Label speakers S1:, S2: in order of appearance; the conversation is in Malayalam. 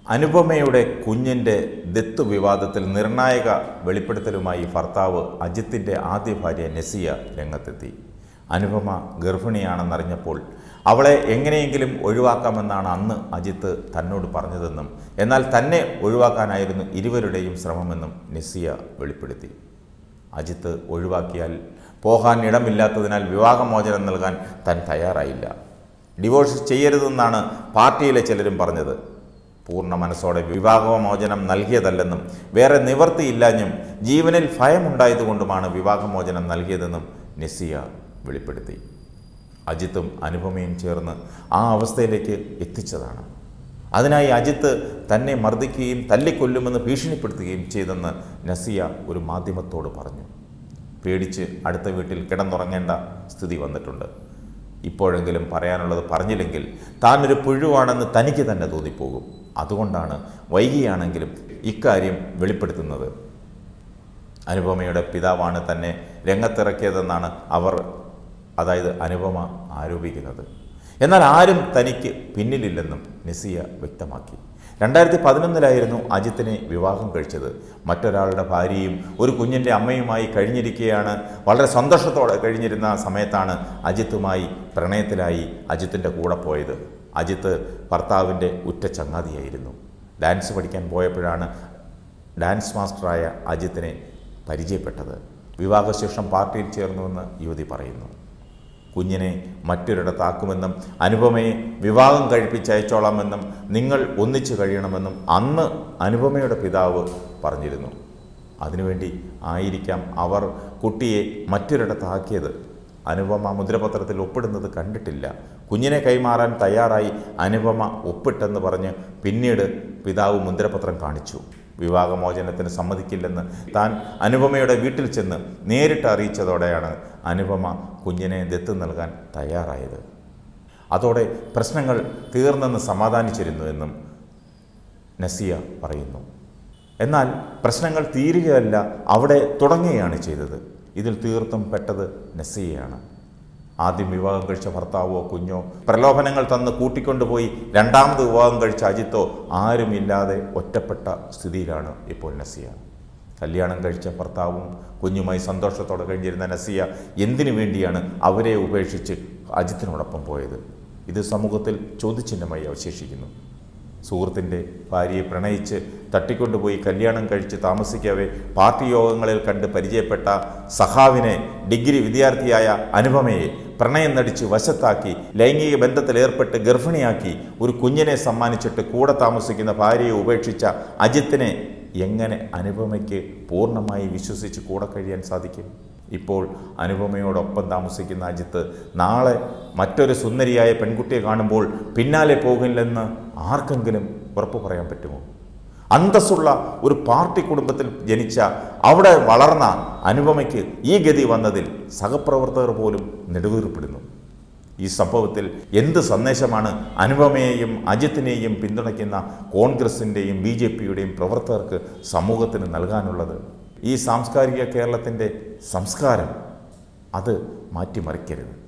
S1: അനുപമയുടെ കുഞ്ഞിൻ്റെ ദത്ത് വിവാദത്തിൽ നിർണായക വെളിപ്പെടുത്തലുമായി ഭർത്താവ് അജിത്തിൻ്റെ ആദ്യ ഭാര്യ നസിയ രംഗത്തെത്തി അനുപമ ഗർഭിണിയാണെന്നറിഞ്ഞപ്പോൾ അവളെ എങ്ങനെയെങ്കിലും ഒഴിവാക്കാമെന്നാണ് അന്ന് അജിത്ത് തന്നോട് പറഞ്ഞതെന്നും എന്നാൽ തന്നെ ഒഴിവാക്കാനായിരുന്നു ഇരുവരുടെയും ശ്രമമെന്നും നസിയ വെളിപ്പെടുത്തി അജിത്ത് ഒഴിവാക്കിയാൽ പോകാൻ ഇടമില്ലാത്തതിനാൽ വിവാഹമോചനം നൽകാൻ താൻ തയ്യാറായില്ല ഡിവോഴ്സ് ചെയ്യരുതെന്നാണ് പാർട്ടിയിലെ ചിലരും പറഞ്ഞത് പൂർണ്ണ മനസ്സോടെ വിവാഹമോചനം നൽകിയതല്ലെന്നും വേറെ നിവർത്തിയില്ലാഞ്ഞും ജീവനിൽ ഭയമുണ്ടായതുകൊണ്ടുമാണ് വിവാഹമോചനം നൽകിയതെന്നും നസിയ വെളിപ്പെടുത്തി അജിത്തും അനുപമയും ചേർന്ന് ആ അവസ്ഥയിലേക്ക് എത്തിച്ചതാണ് അതിനായി അജിത്ത് തന്നെ മർദ്ദിക്കുകയും തല്ലിക്കൊല്ലുമെന്ന് ഭീഷണിപ്പെടുത്തുകയും ചെയ്തെന്ന് നസിയ ഒരു മാധ്യമത്തോട് പറഞ്ഞു പേടിച്ച് അടുത്ത വീട്ടിൽ കിടന്നുറങ്ങേണ്ട സ്ഥിതി വന്നിട്ടുണ്ട് ഇപ്പോഴെങ്കിലും പറയാനുള്ളത് പറഞ്ഞില്ലെങ്കിൽ താനൊരു പുഴുവാണെന്ന് തനിക്ക് തന്നെ തോന്നിപ്പോകും അതുകൊണ്ടാണ് വൈകിയാണെങ്കിലും ഇക്കാര്യം വെളിപ്പെടുത്തുന്നത് അനുപമയുടെ പിതാവാണ് തന്നെ രംഗത്തിറക്കിയതെന്നാണ് അവർ അതായത് അനുപമ ആരോപിക്കുന്നത് എന്നാൽ ആരും തനിക്ക് പിന്നിലില്ലെന്നും നസിയ വ്യക്തമാക്കി രണ്ടായിരത്തി പതിനൊന്നിലായിരുന്നു അജിത്തിനെ വിവാഹം കഴിച്ചത് മറ്റൊരാളുടെ ഭാര്യയും ഒരു കുഞ്ഞിൻ്റെ അമ്മയുമായി കഴിഞ്ഞിരിക്കുകയാണ് വളരെ സന്തോഷത്തോടെ കഴിഞ്ഞിരുന്ന സമയത്താണ് അജിത്തുമായി പ്രണയത്തിലായി അജിത്തിൻ്റെ കൂടെ പോയത് അജിത്ത് ഭർത്താവിൻ്റെ ഉറ്റ ചങ്ങാതിയായിരുന്നു ഡാൻസ് പഠിക്കാൻ പോയപ്പോഴാണ് ഡാൻസ് മാസ്റ്ററായ അജിത്തിനെ പരിചയപ്പെട്ടത് വിവാഹശേഷം പാർട്ടിയിൽ ചേർന്നുവെന്ന് യുവതി പറയുന്നു കുഞ്ഞിനെ മറ്റൊരിടത്താക്കുമെന്നും അനുപമയെ വിവാഹം കഴിപ്പിച്ചയച്ചോളാമെന്നും നിങ്ങൾ ഒന്നിച്ചു കഴിയണമെന്നും അന്ന് അനുപമയുടെ പിതാവ് പറഞ്ഞിരുന്നു അതിനുവേണ്ടി ആയിരിക്കാം അവർ കുട്ടിയെ മറ്റൊരിടത്താക്കിയത് അനുപമ മുദ്രപത്രത്തിൽ ഒപ്പിടുന്നത് കണ്ടിട്ടില്ല കുഞ്ഞിനെ കൈമാറാൻ തയ്യാറായി അനുപമ ഒപ്പിട്ടെന്ന് പറഞ്ഞ് പിന്നീട് പിതാവ് മുദ്രപത്രം കാണിച്ചു വിവാഹമോചനത്തിന് സമ്മതിക്കില്ലെന്ന് താൻ അനുപമയുടെ വീട്ടിൽ ചെന്ന് നേരിട്ട് അറിയിച്ചതോടെയാണ് അനുപമ കുഞ്ഞിനെ ദത്ത് നൽകാൻ തയ്യാറായത് അതോടെ പ്രശ്നങ്ങൾ തീർന്നെന്ന് സമാധാനിച്ചിരുന്നുവെന്നും നസിയ പറയുന്നു എന്നാൽ പ്രശ്നങ്ങൾ തീരുകയല്ല അവിടെ തുടങ്ങുകയാണ് ചെയ്തത് ഇതിൽ തീർത്തും പെട്ടത് നസിയയാണ് ആദ്യം വിവാഹം കഴിച്ച ഭർത്താവോ കുഞ്ഞോ പ്രലോഭനങ്ങൾ തന്ന് കൂട്ടിക്കൊണ്ടുപോയി രണ്ടാമത് വിവാഹം കഴിച്ച അജിത്തോ ആരുമില്ലാതെ ഒറ്റപ്പെട്ട സ്ഥിതിയിലാണ് ഇപ്പോൾ നസിയ കല്യാണം കഴിച്ച ഭർത്താവും കുഞ്ഞുമായി സന്തോഷത്തോടെ കഴിഞ്ഞിരുന്ന നസിയ എന്തിനു വേണ്ടിയാണ് അവരെ ഉപേക്ഷിച്ച് അജിത്തിനോടൊപ്പം പോയത് ഇത് സമൂഹത്തിൽ ചോദ്യചിഹ്നമായി അവശേഷിക്കുന്നു സുഹൃത്തിൻ്റെ ഭാര്യയെ പ്രണയിച്ച് തട്ടിക്കൊണ്ടുപോയി കല്യാണം കഴിച്ച് താമസിക്കവേ പാർട്ടി യോഗങ്ങളിൽ കണ്ട് പരിചയപ്പെട്ട സഖാവിനെ ഡിഗ്രി വിദ്യാർത്ഥിയായ അനുപമയെ പ്രണയം നടിച്ച് വശത്താക്കി ലൈംഗിക ബന്ധത്തിൽ ഏർപ്പെട്ട് ഗർഭിണിയാക്കി ഒരു കുഞ്ഞിനെ സമ്മാനിച്ചിട്ട് കൂടെ താമസിക്കുന്ന ഭാര്യയെ ഉപേക്ഷിച്ച അജിത്തിനെ എങ്ങനെ അനുപമയ്ക്ക് പൂർണ്ണമായി വിശ്വസിച്ച് കൂടെ കഴിയാൻ സാധിക്കും ഇപ്പോൾ അനുപമയോടൊപ്പം താമസിക്കുന്ന അജിത്ത് നാളെ മറ്റൊരു സുന്ദരിയായ പെൺകുട്ടിയെ കാണുമ്പോൾ പിന്നാലെ പോകില്ലെന്ന് ആർക്കെങ്കിലും ഉറപ്പ് പറയാൻ പറ്റുമോ അന്തസ്സുള്ള ഒരു പാർട്ടി കുടുംബത്തിൽ ജനിച്ച അവിടെ വളർന്ന അനുപമയ്ക്ക് ഈ ഗതി വന്നതിൽ സഹപ്രവർത്തകർ പോലും നെടുവീർപ്പെടുന്നു ഈ സംഭവത്തിൽ എന്ത് സന്ദേശമാണ് അനുപമയെയും അജിത്തിനെയും പിന്തുണയ്ക്കുന്ന കോൺഗ്രസിൻ്റെയും ബി ജെ പിയുടെയും പ്രവർത്തകർക്ക് സമൂഹത്തിന് നൽകാനുള്ളത് ഈ സാംസ്കാരിക കേരളത്തിൻ്റെ സംസ്കാരം അത് മാറ്റിമറിക്കരുത്